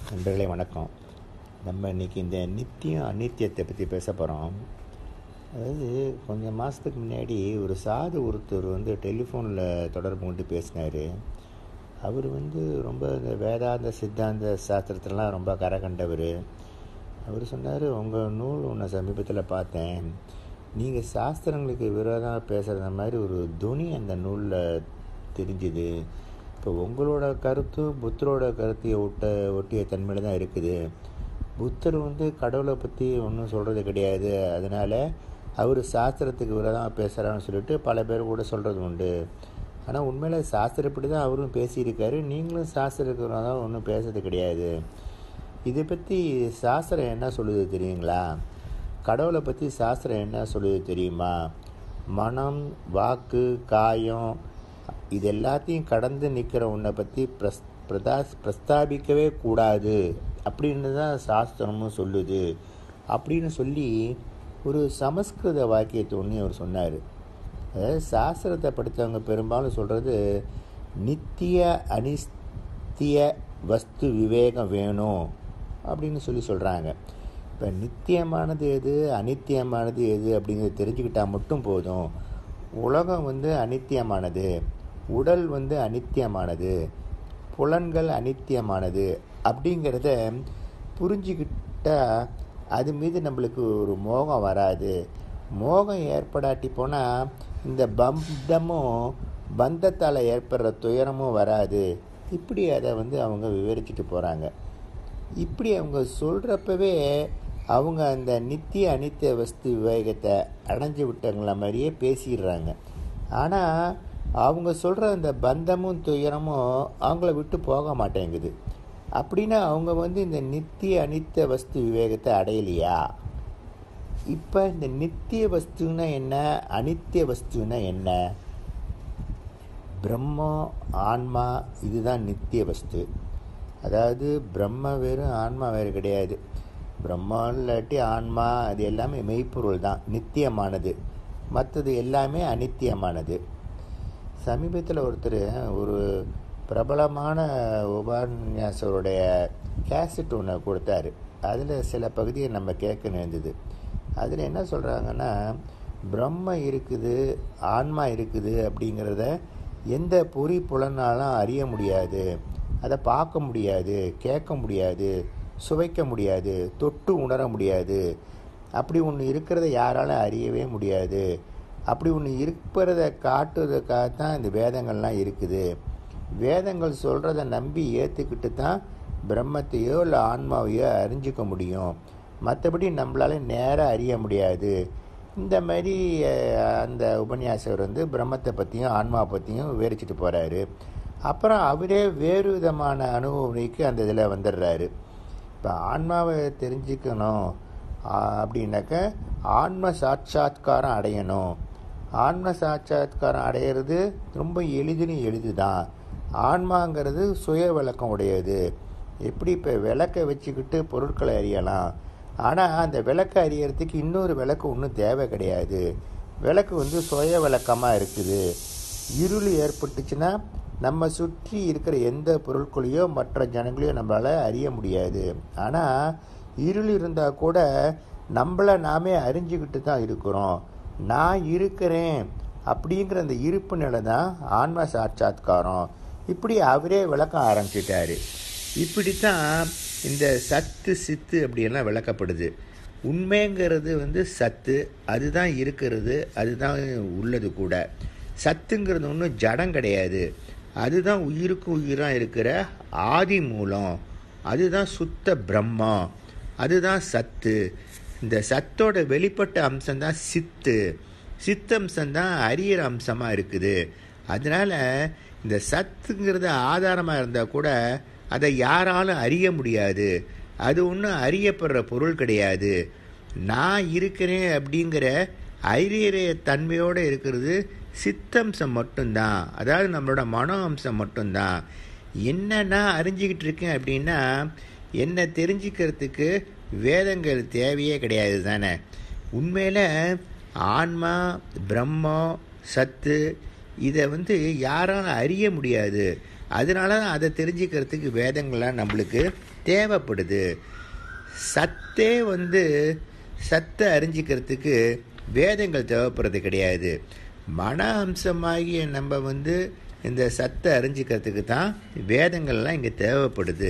நண்பர்களே வணக்கம் நம்ம இன்றைக்கி இந்த நித்தியம் அநித்தியத்தை பற்றி பேச போகிறோம் அதாவது கொஞ்சம் மாதத்துக்கு முன்னாடி ஒரு சாது ஒருத்தர் வந்து டெலிஃபோனில் தொடர்பு கொண்டு பேசினார் அவர் வந்து ரொம்ப இந்த வேதாந்த சித்தாந்த சாஸ்திரத்திலலாம் ரொம்ப கரை கண்டவர் அவர் சொன்னார் உங்கள் நூல் ஒன்று சமீபத்தில் பார்த்தேன் நீங்கள் சாஸ்திரங்களுக்கு விரோதமாக பேசுகிற மாதிரி ஒரு துணி அந்த நூலில் தெரிஞ்சுது இப்போ உங்களோட கருத்தும் புத்தரோட கருத்தையை ஒட்ட ஒட்டிய தன்மையில் தான் இருக்குது புத்தர் வந்து கடவுளை பற்றி ஒன்றும் சொல்கிறது கிடையாது அதனால் அவர் சாஸ்திரத்துக்கு விரோதமாக பேசுகிறான்னு சொல்லிட்டு பல பேர் கூட சொல்கிறது உண்டு ஆனால் உண்மையில் சாஸ்திரப்படி தான் அவரும் பேசியிருக்காரு நீங்களும் சாஸ்திரத்துக்கு விரோதம் ஒன்றும் பேசுறது கிடையாது இதை பற்றி சாஸ்திரம் என்ன சொல்லுது தெரியுங்களா கடவுளை பற்றி சாஸ்திரம் என்ன சொல்லுது தெரியுமா மனம் வாக்கு காயம் இது எல்லாத்தையும் கடந்து நிற்கிற உன்னை பற்றி பிரஸ் பிரதா பிரஸ்தாபிக்கவே கூடாது அப்படின்னு தான் சாஸ்திரமும் சொல்லுது அப்படின்னு சொல்லி ஒரு சமஸ்கிருத வாக்கியத்தை ஒன்று அவர் சொன்னார் அதாவது சாஸ்திரத்தை படித்தவங்க பெரும்பாலும் சொல்கிறது நித்திய அனித்திய வஸ்து விவேகம் வேணும் அப்படின்னு சொல்லி சொல்கிறாங்க இப்போ நித்தியமானது எது அனித்தியமானது எது அப்படிங்கிறத தெரிஞ்சுக்கிட்டால் மட்டும் போதும் உலகம் வந்து அனித்தியமானது உடல் வந்து அனித்தியமானது புலன்கள் அனித்தியமானது அப்படிங்கிறத புரிஞ்சுக்கிட்டா அது மீது நம்மளுக்கு ஒரு மோகம் வராது மோகம் ஏற்படாட்டி போனால் இந்த பந்தமும் பந்தத்தால் ஏற்படுற துயரமும் வராது இப்படி அதை வந்து அவங்க விவரிச்சுட்டு போகிறாங்க இப்படி அவங்க சொல்கிறப்பவே அவங்க அந்த நித்திய அனித்திய வஸ்து விவேகத்தை அடைஞ்சு விட்டவங்கள மாதிரியே பேசிடுறாங்க ஆனால் அவங்க சொல்கிற அந்த பந்தமும் துயரமும் அவங்கள விட்டு போக மாட்டேங்குது அப்படின்னா அவங்க வந்து இந்த நித்திய அனித்திய வஸ்து விவேகத்தை அடையலையா இப்போ இந்த நித்திய வஸ்துன்னா என்ன அனித்திய வஸ்துன்னா என்ன பிரம்மம் ஆன்மா இதுதான் நித்திய வஸ்து அதாவது பிரம்ம வேறு ஆன்மா வேறு கிடையாது பிரம்மா இல்லாட்டி ஆன்மா அது எல்லாமே மெய்ப்பொருள் தான் நித்தியமானது மற்றது எல்லாமே அனித்தியமானது சமீபத்தில் ஒருத்தர் ஒரு பிரபலமான உபன்யாசருடைய கேசட் ஒன்று கொடுத்தாரு அதில் சில பகுதியை நம்ம கேட்க நேர்ந்தது அதில் என்ன சொல்கிறாங்கன்னா பிரம்ம இருக்குது ஆன்மா இருக்குது அப்படிங்கிறத எந்த பொறி புலனாலும் அறிய முடியாது அதை பார்க்க முடியாது கேட்க முடியாது சுவைக்க முடியாது தொட்டு உணர முடியாது அப்படி ஒன்று இருக்கிறத யாராலும் அறியவே முடியாது அப்படி ஒன்று இருக்கிறத காட்டுறதுக்காக தான் இந்த வேதங்கள்லாம் இருக்குது வேதங்கள் சொல்கிறத நம்பி ஏற்றுக்கிட்டு தான் பிரம்மத்தையோ இல்லை ஆன்மாவையோ அறிஞ்சிக்க முடியும் மற்றபடி நம்மளால நேராக அறிய முடியாது இந்த மாதிரி அந்த உபன்யாசகர் வந்து பிரம்மத்தை பற்றியும் ஆன்மாவை பற்றியும் விவரிச்சுட்டு போகிறாரு அப்புறம் அவரே வேறு விதமான அனுபவமைக்கு அந்த இதில் வந்துடுறாரு இப்போ ஆன்மாவை தெரிஞ்சுக்கணும் அப்படின்னாக்க ஆன்ம சாட்சாத்காரம் அடையணும் ஆன்ம சாட்சாத்காரம் அடையிறது ரொம்ப எளிதுன்னு எளிது தான் ஆன்மாங்கிறது சுய விளக்கம் உடையது எப்படி இப்போ விளக்கை வச்சுக்கிட்டு பொருட்களை அறியலாம் ஆனால் அந்த விளக்கை அறியறதுக்கு இன்னொரு விளக்கு ஒன்றும் தேவை கிடையாது விளக்கு வந்து சுய விளக்கமாக இருக்குது இருள் ஏற்பட்டுச்சுன்னா நம்ம சுற்றி இருக்கிற எந்த பொருட்களையோ மற்ற ஜனங்களையோ நம்மளால் அறிய முடியாது ஆனால் இருள் இருந்தால் கூட நம்மளை நாமே அறிஞ்சிக்கிட்டு தான் இருக்கிறோம் நான் இருக்கிறேன் அப்படிங்கிற அந்த இருப்பு நிலை தான் ஆன்ம சாட்சாத்காரம் இப்படி அவரே விளக்கம் ஆரம்பிச்சிட்டாரு இப்படித்தான் இந்த சத்து சித்து அப்படியெல்லாம் விளக்கப்படுது உண்மைங்கிறது வந்து சத்து அதுதான் இருக்கிறது அதுதான் உள்ளது கூட சத்துங்கிறது ஒன்றும் ஜடம் கிடையாது அதுதான் உயிருக்கு உயிராக இருக்கிற ஆதி மூலம் அதுதான் சுத்த பிரம்மம் அதுதான் சத்து இந்த சத்தோட வெளிப்பட்ட அம்சம்தான் சித்து சித்தம்சம்தான் அரியற அம்சமாக இருக்குது அதனால் இந்த சத்துங்கிறது ஆதாரமாக இருந்தால் கூட அதை யாராலும் அறிய முடியாது அது ஒன்றும் அறியப்படுற பொருள் கிடையாது நான் இருக்கிறேன் அப்படிங்கிற ஐரிய தன்மையோடு இருக்கிறது சித்தம்சம் மட்டும்தான் அதாவது நம்மளோட மனோ அம்சம் மட்டும்தான் என்னன்னா அறிஞ்சிக்கிட்டு இருக்கேன் அப்படின்னா என்னை தெரிஞ்சுக்கிறதுக்கு வேதங்கள் தேவையே கிடையாது தானே உண்மையில் ஆன்மா பிரம்மம் சத்து இதை வந்து யாராலும் அறிய முடியாது அதனால தான் அதை தெரிஞ்சுக்கிறதுக்கு வேதங்கள்லாம் நம்மளுக்கு தேவைப்படுது சத்தே வந்து சத்தை அறிஞ்சிக்கிறதுக்கு வேதங்கள் தேவைப்படுறது கிடையாது மன அம்சமாகிய நம்ம வந்து இந்த சத்தை அறிஞ்சிக்கிறதுக்கு தான் வேதங்கள்லாம் இங்கே தேவைப்படுது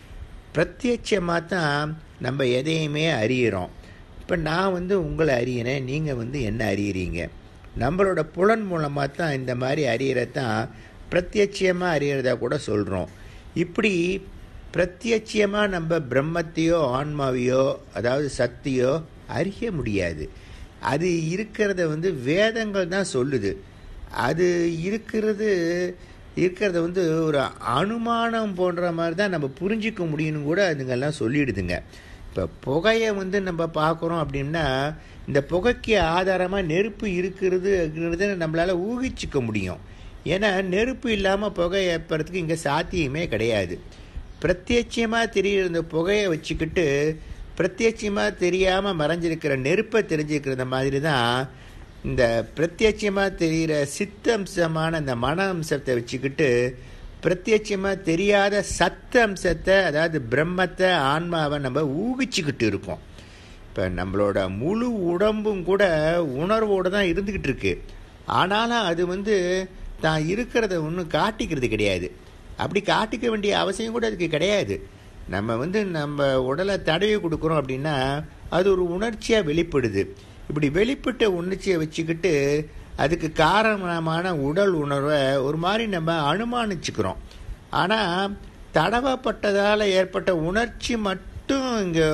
பிரத்யட்சமாக தான் நம்ம எதையுமே அறியிறோம் இப்போ நான் வந்து உங்களை அறியிறேன் நீங்கள் வந்து என்ன அறியிறீங்க நம்மளோட புலன் மூலமாக தான் இந்த மாதிரி அறியறதான் பிரத்யட்சியமாக அறியறதா கூட சொல்கிறோம் இப்படி பிரத்யட்சியமாக நம்ம பிரம்மத்தையோ ஆன்மாவையோ அதாவது சக்தியோ அறிய முடியாது அது இருக்கிறத வந்து வேதங்கள் தான் சொல்லுது அது இருக்கிறது இருக்கிறத வந்து ஒரு அனுமானம் போன்ற மாதிரி தான் நம்ம புரிஞ்சிக்க முடியும்னு கூட அதுங்கெல்லாம் சொல்லிடுதுங்க இப்போ புகையை வந்து நம்ம பார்க்குறோம் அப்படின்னா இந்த புகைக்கு ஆதாரமாக நெருப்பு இருக்கிறது அப்படின்றத நம்மளால் ஊகிச்சிக்க முடியும் ஏன்னா நெருப்பு இல்லாமல் புகை ஏற்படுறதுக்கு இங்கே சாத்தியமே கிடையாது பிரத்யட்சியமாக தெரிகிற இந்த புகையை வச்சுக்கிட்டு பிரத்யட்சியமாக தெரியாமல் மறைஞ்சிருக்கிற நெருப்பை தெரிஞ்சுக்கிற மாதிரி தான் இந்த பிரத்யட்சியமாக தெரிகிற சித்தம்சமான இந்த மன அம்சத்தை வச்சுக்கிட்டு பிரத்யட்சமாக தெரியாத சத்த அம்சத்தை அதாவது பிரம்மத்தை ஆன்மாவை நம்ம ஊகிச்சுக்கிட்டு இருக்கோம் இப்போ நம்மளோட முழு உடம்பும் கூட உணர்வோடு தான் இருந்துக்கிட்டு இருக்கு ஆனாலும் அது வந்து தான் இருக்கிறத ஒன்றும் காட்டிக்கிறது கிடையாது அப்படி காட்டிக்க வேண்டிய அவசியம் கூட அதுக்கு கிடையாது நம்ம வந்து நம்ம உடலை தடவி கொடுக்குறோம் அப்படின்னா அது ஒரு உணர்ச்சியாக வெளிப்படுது இப்படி வெளிப்பட்ட உணர்ச்சியை வச்சுக்கிட்டு அதுக்கு காரணமான உடல் உணர்வை ஒரு மாதிரி நம்ம அனுமானிச்சுக்கிறோம் ஆனால் தடவப்பட்டதால் ஏற்பட்ட உணர்ச்சி மட்டும் இங்கே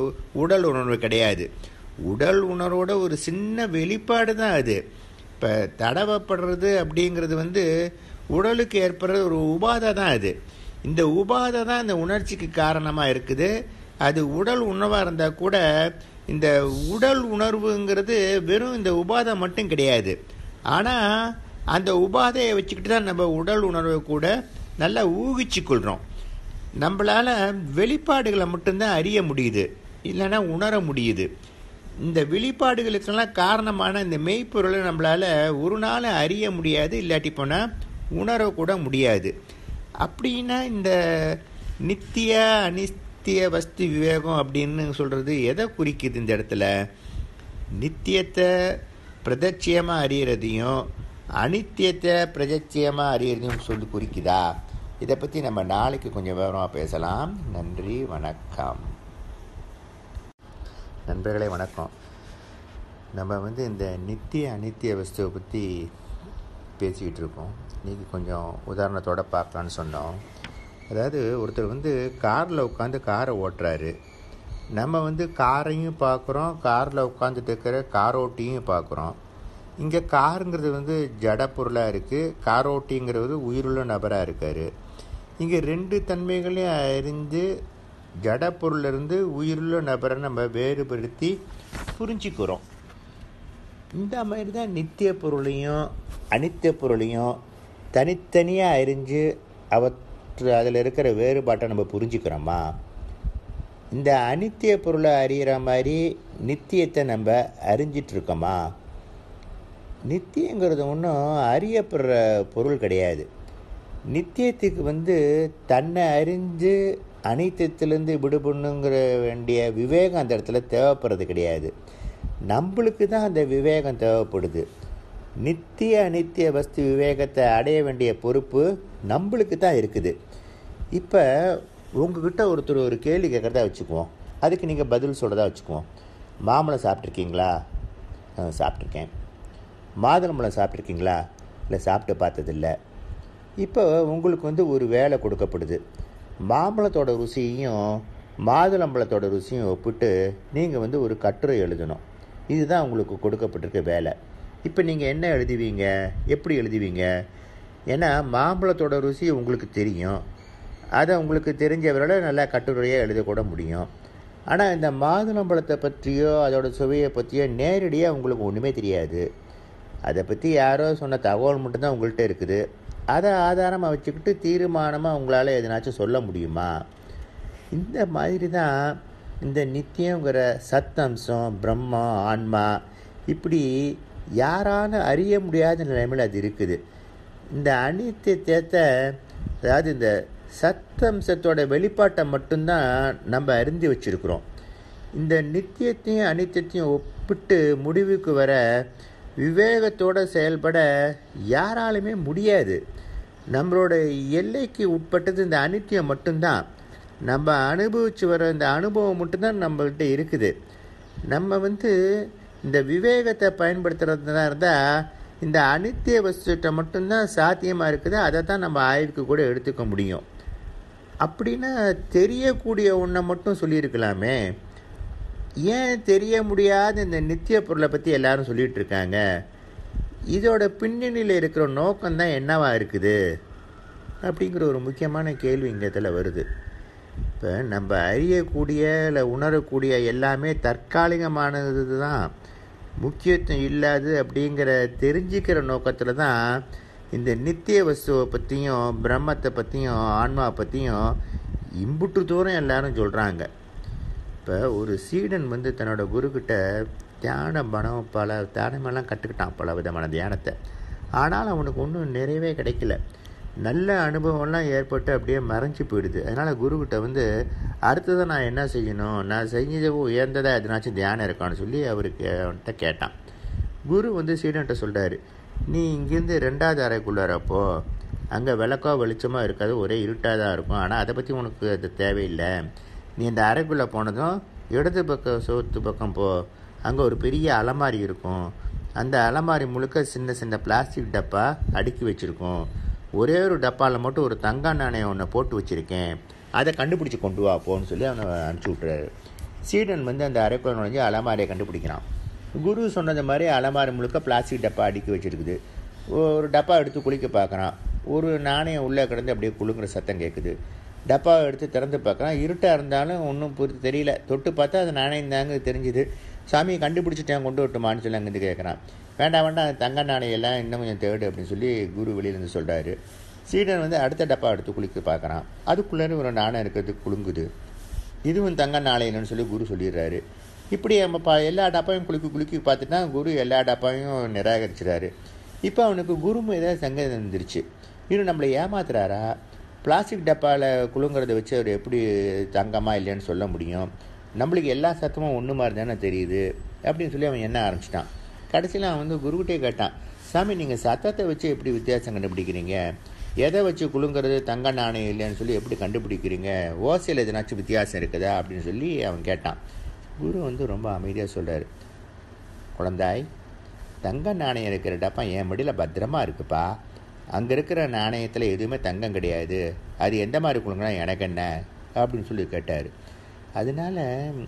உடல் உணர்வு கிடையாது உடல் உணர்வோட ஒரு சின்ன வெளிப்பாடு தான் அது இப்போ தடவப்படுறது அப்படிங்கிறது வந்து உடலுக்கு ஏற்படுற ஒரு உபாதை தான் அது இந்த உபாதை தான் இந்த உணர்ச்சிக்கு காரணமாக இருக்குது அது உடல் உணவாக இருந்தால் கூட இந்த உடல் உணர்வுங்கிறது வெறும் இந்த உபாதை மட்டும் கிடையாது ஆனால் அந்த உபாதையை வச்சுக்கிட்டு தான் நம்ம உடல் உணர்வை கூட நல்லா ஊகிச்சு கொள்கிறோம் நம்மளால் வெளிப்பாடுகளை மட்டும்தான் அறிய முடியுது இல்லைன்னா உணர முடியுது இந்த வெளிப்பாடுகளுக்கெல்லாம் காரணமான இந்த மெய்ப்பொருளை நம்மளால் ஒரு நாள் அறிய முடியாது இல்லாட்டி போனால் உணரக்கூட முடியாது அப்படின்னா இந்த நித்திய அனித்திய வஸ்து விவேகம் அப்படின்னு சொல்கிறது எதை குறிக்குது இந்த இடத்துல நித்தியத்தை பிரதட்சியமாக அறியறதையும் அனித்தியத்தை பிரதட்சியமாக அறியறதையும் சொல்லி குறிக்குதா இதை பற்றி நம்ம நாளைக்கு கொஞ்சம் விவரமாக பேசலாம் நன்றி வணக்கம் நண்பர்களே வணக்கம் நம்ம வந்து இந்த நித்திய அனித்திய வஸ்துவை பற்றி பேசிக்கிட்டு இருக்கோம் இன்றைக்கி கொஞ்சம் உதாரணத்தோடு பார்க்கலான்னு சொன்னோம் அதாவது ஒருத்தர் வந்து காரில் உட்காந்து காரை ஓட்டுறாரு நம்ம வந்து காரையும் பார்க்குறோம் காரில் உட்காந்துட்டு இருக்கிற காரோட்டியும் பார்க்குறோம் இங்கே காருங்கிறது வந்து ஜட பொருளாக இருக்குது காரோட்டிங்கிறது உயிருள்ள நபராக இருக்கார் இங்கே ரெண்டு தன்மைகளையும் அறிந்து ஜட பொருளிலிருந்து உயிருள்ள நபரை நம்ம வேறுபடுத்தி புரிஞ்சுக்கிறோம் இந்த மாதிரி தான் நித்திய பொருளையும் அனித்திய பொருளையும் தனித்தனியாக அறிஞ்சு அவற்று அதில் இருக்கிற வேறுபாட்டை நம்ம புரிஞ்சுக்கிறோமா இந்த அனித்திய பொருளை அறிகிற மாதிரி நித்தியத்தை நம்ம அறிஞ்சிட்ருக்கோமா நித்தியங்கிறது ஒன்றும் அறியப்படுற பொருள் கிடையாது நித்தியத்துக்கு வந்து தன்னை அறிஞ்சு அனித்தியத்திலேருந்து விடுபடணுங்கிற வேண்டிய விவேகம் அந்த இடத்துல தேவைப்படுறது கிடையாது நம்மளுக்கு தான் அந்த விவேகம் தேவைப்படுது நித்திய அனித்திய வஸ்து விவேகத்தை அடைய வேண்டிய பொறுப்பு நம்மளுக்கு தான் இருக்குது இப்போ உங்ககிட்ட ஒருத்தர் ஒரு கேள்வி கேட்குறதா வச்சுக்குவோம் அதுக்கு நீங்கள் பதில் சொல்கிறதா வச்சுக்குவோம் மாம்பழம் சாப்பிட்ருக்கீங்களா சாப்பிட்ருக்கேன் மாதுளம்பழம் சாப்பிட்ருக்கீங்களா இல்லை சாப்பிட்டு பார்த்ததில்ல இப்போ உங்களுக்கு வந்து ஒரு வேலை கொடுக்கப்படுது மாம்பழத்தோட ருசியையும் மாதுளம்பழத்தோட ருசியும் ஒப்பிட்டு நீங்கள் வந்து ஒரு கட்டுரை எழுதணும் இதுதான் உங்களுக்கு கொடுக்கப்பட்டிருக்க வேலை இப்போ நீங்கள் என்ன எழுதுவீங்க எப்படி எழுதுவீங்க ஏன்னா மாம்பழத்தோட ருசி உங்களுக்கு தெரியும் அதை உங்களுக்கு தெரிஞ்சவரோட நல்லா கட்டுரையாக எழுதக்கூட முடியும் ஆனால் இந்த மாதுளம்பழத்தை பற்றியோ அதோட சுவையை பற்றியோ நேரடியாக உங்களுக்கு ஒன்றுமே தெரியாது அதை பற்றி யாரோ சொன்ன தகவல் மட்டும்தான் உங்கள்கிட்ட இருக்குது அதை ஆதாரமாக வச்சுக்கிட்டு தீர்மானமாக உங்களால் எதனாச்சும் சொல்ல முடியுமா இந்த மாதிரி தான் இந்த நித்தியங்கிற சத்தம்சம் பிரம்மம் ஆன்மா இப்படி யாராலும் அறிய முடியாத நிலைமையில் அது இருக்குது இந்த அனித்தியத்தை அதாவது இந்த சத்தம்சத்தோட வெளிப்பாட்டை மட்டும்தான் நம்ம அறிந்து வச்சிருக்கிறோம் இந்த நித்தியத்தையும் அனித்தியத்தையும் ஒப்பிட்டு முடிவுக்கு வர விவேகத்தோட செயல்பட யாராலுமே முடியாது நம்மளோட எல்லைக்கு உட்பட்டது இந்த அனித்தியம் மட்டும்தான் நம்ம அனுபவிச்சு வர இந்த அனுபவம் மட்டும்தான் நம்மள்கிட்ட இருக்குது நம்ம வந்து இந்த விவேகத்தை பயன்படுத்துறதா இருந்தால் இந்த அனித்திய வஸ்துட்ட மட்டும்தான் சாத்தியமாக இருக்குது அதை தான் நம்ம ஆய்வுக்கு கூட எடுத்துக்க முடியும் அப்படின்னா தெரியக்கூடிய ஒன்றை மட்டும் சொல்லியிருக்கலாமே ஏன் தெரிய முடியாத இந்த நித்திய பொருளை பற்றி எல்லாரும் சொல்லிட்டு இருக்காங்க இதோட பின்னணியில் இருக்கிற நோக்கம் தான் என்னவா இருக்குது அப்படிங்கிற ஒரு முக்கியமான கேள்வி இங்கே இதில் வருது இப்போ நம்ம அறியக்கூடிய இல்லை உணரக்கூடிய எல்லாமே தற்காலிகமானது தான் முக்கியத்துவம் இல்லாது அப்படிங்கிற தெரிஞ்சுக்கிற நோக்கத்தில் தான் இந்த நித்திய வஸ்துவை பற்றியும் பிரம்மத்தை பற்றியும் ஆன்மாவை பற்றியும் இம்புட்டு தூரம் எல்லாரும் சொல்கிறாங்க இப்போ ஒரு சீடன் வந்து தன்னோட குருக்கிட்ட தியான பணம் பல தியானமெல்லாம் கற்றுக்கிட்டான் பல விதமான தியானத்தை ஆனால் அவனுக்கு ஒன்றும் நிறைவே கிடைக்கல நல்ல அனுபவம்லாம் ஏற்பட்டு அப்படியே மறைஞ்சு போயிடுது அதனால் குருக்கிட்ட வந்து அடுத்ததான் நான் என்ன செய்யணும் நான் செஞ்சது உயர்ந்ததாக எதனாச்சும் தியானம் இருக்கான்னு சொல்லி அவருக்கு அவன்கிட்ட கேட்டான் குரு வந்து சீடன்ட்ட சொல்கிறாரு நீ இங்கேருந்து ரெண்டாவது அறைக்குள்ளாரப்போ அங்கே விளக்கோ வெளிச்சமாக இருக்காது ஒரே இருட்டாக தான் இருக்கும் ஆனால் அதை பற்றி உனக்கு அது தேவையில்லை நீ இந்த அறைக்குள்ளே போனதும் இடது பக்கம் சோத்து பக்கம் போ அங்கே ஒரு பெரிய அலமாரி இருக்கும் அந்த அலமாரி முழுக்க சின்ன சின்ன பிளாஸ்டிக் டப்பா அடுக்கி வச்சுருக்கோம் ஒரே ஒரு டப்பாவில் மட்டும் ஒரு தங்க நாணயம் ஒன்று போட்டு வச்சுருக்கேன் அதை கண்டுபிடிச்சி கொண்டு வா போன்னு சொல்லி அவனை அனுப்பிச்சி விட்றாரு சீடன் வந்து அந்த அறைக்குள்ள நுழைஞ்சு அலமாரியை கண்டுபிடிக்கிறான் குரு சொன்னது மாதிரி அலமாரி முழுக்க பிளாஸ்டிக் டப்பா அடுக்கி வச்சுருக்குது ஒரு டப்பா எடுத்து குளிக்க பார்க்குறான் ஒரு நாணயம் உள்ளே கிடந்து அப்படியே குலுங்குற சத்தம் கேட்குது டப்பாவை எடுத்து திறந்து பார்க்குறான் இருட்டாக இருந்தாலும் ஒன்றும் புரிஞ்சு தெரியல தொட்டு பார்த்தா அது நாணயம் தாங்க தெரிஞ்சுது சாமியை கண்டுபிடிச்சிட்டேன் கொண்டு விட்டுமான்னு சொல்லி அங்கேருந்து கேட்குறான் வேண்டாம் வேண்டாம் அந்த தங்க நாணயம் எல்லாம் இன்னும் கொஞ்சம் தேடு அப்படின்னு சொல்லி குரு வெளியிலேருந்து சொல்கிறாரு சீடன் வந்து அடுத்த டப்பா எடுத்து குளிக்க பார்க்குறான் அதுக்குள்ளே ஒரு நாணயம் இருக்கிறது குலுங்குது இதுவும் தங்க நாணயம்னு சொல்லி குரு சொல்லிடுறாரு இப்படி நம்ம பா எல்லா டப்பாவையும் குலுக்கி குலுக்கி பார்த்துட்டா குரு எல்லா டப்பாவையும் நிராகரிச்சிடாரு இப்போ அவனுக்கு குரு மீத சங்கதி வந்துருச்சு இன்னும் நம்மளை ஏமாத்துறாரா பிளாஸ்டிக் டப்பாவில் குலுங்கிறத வச்சு அவர் எப்படி தங்கமா இல்லைன்னு சொல்ல முடியும் நம்மளுக்கு எல்லா சத்தமும் ஒன்று மாதிரி தானே தெரியுது அப்படின்னு சொல்லி அவன் என்ன ஆரம்பிச்சிட்டான் கடைசியில் அவன் வந்து குருக்கிட்டே கேட்டான் சாமி நீங்கள் சத்தத்தை வச்சு எப்படி வித்தியாசம் கண்டுபிடிக்கிறீங்க எதை வச்சு குலுங்கிறது தங்க நாணயம் இல்லைன்னு சொல்லி எப்படி கண்டுபிடிக்கிறீங்க ஓசையில் எதனாச்சும் வித்தியாசம் இருக்குதா அப்படின்னு சொல்லி அவன் கேட்டான் குரு வந்து ரொம்ப அமைதியாக சொல்கிறார் குழந்தாய் தங்க நாணயம் இருக்கிற டப்பா என் மடியில் பத்திரமா இருக்குப்பா அங்கே இருக்கிற நாணயத்தில் எதுவுமே தங்கம் கிடையாது அது எந்த மாதிரி குழுங்கன்னா எனக்கு என்ன அப்படின்னு சொல்லி கேட்டார் அதனால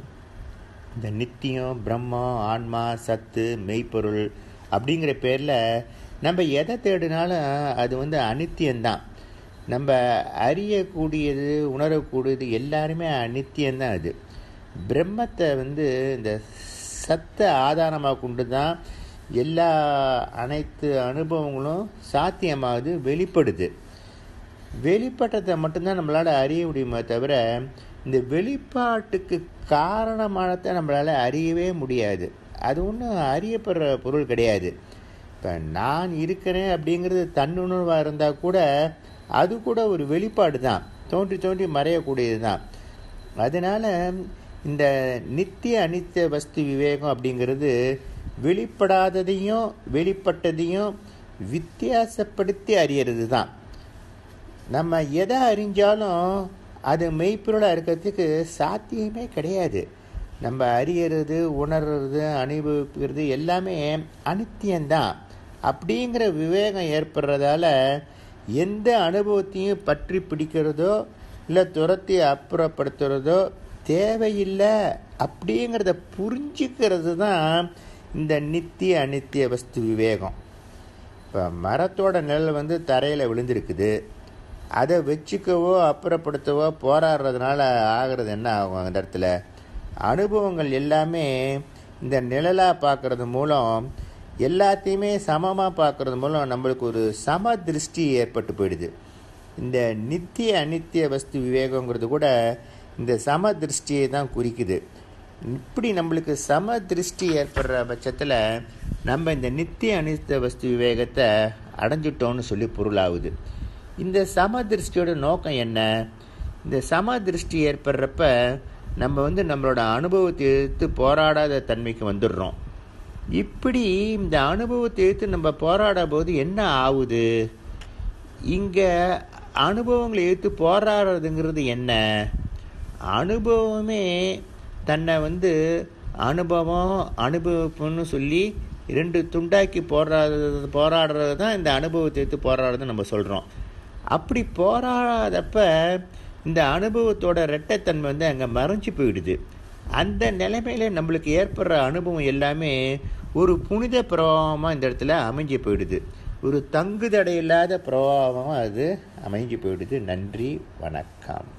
இந்த நித்தியம் பிரம்மம் ஆன்மா சத்து மெய்ப்பொருள் அப்படிங்கிற பேரில் நம்ம எதை தேடினாலும் அது வந்து அனித்தியம்தான் நம்ம அறியக்கூடியது உணரக்கூடியது எல்லாருமே அனித்தியம்தான் அது பிரம்மத்தை வந்து இந்த சத்தை ஆதாரமாக கொண்டு தான் எல்லா அனைத்து அனுபவங்களும் சாத்தியமாகுது வெளிப்படுது வெளிப்பட்டதை மட்டும்தான் நம்மளால் அறிய முடியுமே தவிர இந்த வெளிப்பாட்டுக்கு காரணமானதை நம்மளால் அறியவே முடியாது அது ஒன்றும் அறியப்படுற பொருள் கிடையாது இப்போ நான் இருக்கிறேன் அப்படிங்கிறது தன்னுணர்வாக இருந்தால் கூட அது கூட ஒரு வெளிப்பாடு தான் தோன்றி தோன்றி மறையக்கூடியது தான் அதனால் இந்த நித்திய அனித்திய வஸ்து விவேகம் அப்படிங்கிறது வெளிப்படாததையும் வெளிப்பட்டதையும் வித்தியாசப்படுத்தி அறியறது தான் நம்ம எதை அறிஞ்சாலும் அது மெய்ப்பொருளாக இருக்கிறதுக்கு சாத்தியமே கிடையாது நம்ம அறியறது உணர்றது அனுபவிக்கிறது எல்லாமே அனித்தியம்தான் அப்படிங்கிற விவேகம் ஏற்படுறதால எந்த அனுபவத்தையும் பற்றி பிடிக்கிறதோ இல்லை துரத்தி அப்புறப்படுத்துறதோ தேவையில்லை அப்படிங்கிறத புரிஞ்சுக்கிறது தான் இந்த நித்திய அனித்திய வஸ்து விவேகம் இப்போ மரத்தோட நிழல் வந்து தரையில் விழுந்திருக்குது அதை வச்சுக்கவோ அப்புறப்படுத்தவோ போராடுறதுனால ஆகிறது என்ன ஆகும் அந்த இடத்துல அனுபவங்கள் எல்லாமே இந்த நிழலாக பார்க்கறது மூலம் எல்லாத்தையுமே சமமாக பார்க்கறது மூலம் நம்மளுக்கு ஒரு சம திருஷ்டி ஏற்பட்டு போயிடுது இந்த நித்திய அனித்திய வஸ்து விவேகங்கிறது கூட இந்த சம திருஷ்டியை தான் குறிக்குது இப்படி நம்மளுக்கு சம திருஷ்டி ஏற்படுற பட்சத்தில் நம்ம இந்த நித்திய அனித்திய வஸ்து விவேகத்தை அடைஞ்சிட்டோம்னு சொல்லி பொருளாகுது இந்த சமதிருஷ்டியோட நோக்கம் என்ன இந்த சமதிருஷ்டி ஏற்படுறப்ப நம்ம வந்து நம்மளோட அனுபவத்தை எதிர்த்து போராடாத தன்மைக்கு வந்துடுறோம் இப்படி இந்த அனுபவத்தை எதிர்த்து நம்ம போராட போது என்ன ஆகுது இங்கே அனுபவங்களை எதிர்த்து போராடுறதுங்கிறது என்ன அனுபவமே தன்னை வந்து அனுபவம் அனுபவம்னு சொல்லி ரெண்டு துண்டாக்கி போராடுறது போராடுறது தான் இந்த அனுபவத்தை எடுத்து போராடுறதுன்னு நம்ம சொல்கிறோம் அப்படி போராடாதப்ப இந்த அனுபவத்தோட ரெட்டைத்தன்மை வந்து அங்கே மறைஞ்சு போயிடுது அந்த நிலைமையில நம்மளுக்கு ஏற்படுற அனுபவம் எல்லாமே ஒரு புனித பிரவாகமாக இந்த இடத்துல அமைஞ்சு போயிடுது ஒரு தங்குதடை இல்லாத பிரவாகமாக அது அமைஞ்சு போயிடுது நன்றி வணக்கம்